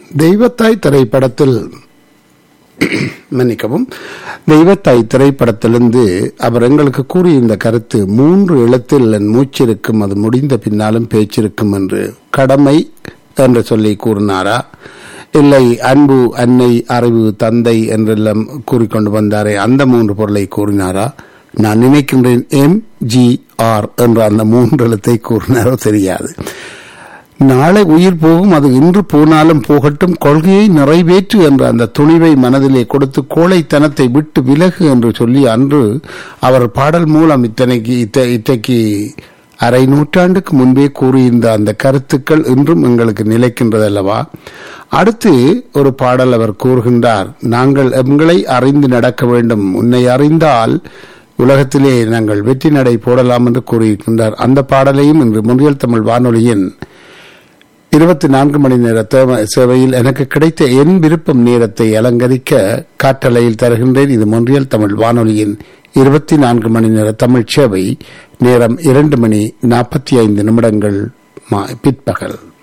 தெய்வத்தாய் திரைப்படத்தில் மன்னிக்கவும் தெய்வத்தாய் திரைப்படத்திலிருந்து அவர் எங்களுக்கு கூறிய இந்த கருத்து மூன்று எழுத்தில் என் மூச்சிருக்கும் அது முடிந்த பின்னாலும் பேச்சிருக்கும் என்று கடமை என்று சொல்லி கூறினாரா இல்லை அன்பு அன்னை அறிவு தந்தை என்றெல்லாம் கூறிக்கொண்டு வந்தாரே அந்த மூன்று பொருளை கூறினாரா நான் நினைக்கின்றேன் எம் ஜி ஆர் என்ற அந்த மூன்று எழுத்தை கூறினாரோ தெரியாது நாளை உயிர் போகும் அது இன்று போனாலும் போகட்டும் கொள்கையை நிறைவேற்று என்ற அந்த துணிவை மனதிலே கொடுத்து கோழைத்தனத்தை விட்டு விலகு என்று சொல்லி அன்று அவர் பாடல் மூலம் இத்தனைக்கு இத்த- இத்தைக்கு அரை நூற்றாண்டுக்கு முன்பே கூறியிருந்த அந்த கருத்துக்கள் இன்றும் எங்களுக்கு நிலைக்கின்றதல்லவா அடுத்து ஒரு பாடல் அவர் கூறுகின்றார் நாங்கள் எங்களை அறிந்து நடக்க வேண்டும் உன்னை அறிந்தால் உலகத்திலே நாங்கள் வெற்றி நடை போடலாம் என்று கூறியிருக்கின்றார் அந்த பாடலையும் இன்று முன்றியல் தமிழ் வானொலியின் இருபத்தி நான்கு மணி நேர தேவ- சேவையில் எனக்கு கிடைத்த என் விருப்பம் நேரத்தை அலங்கரிக்க காற்றலையில் தருகின்றேன் இது மொன்றியல் தமிழ் வானொலியின் இருபத்தி நான்கு மணி நேர தமிழ் சேவை நேரம் இரண்டு மணி நாற்பத்தி ஐந்து நிமிடங்கள் மா- பிற்பகல்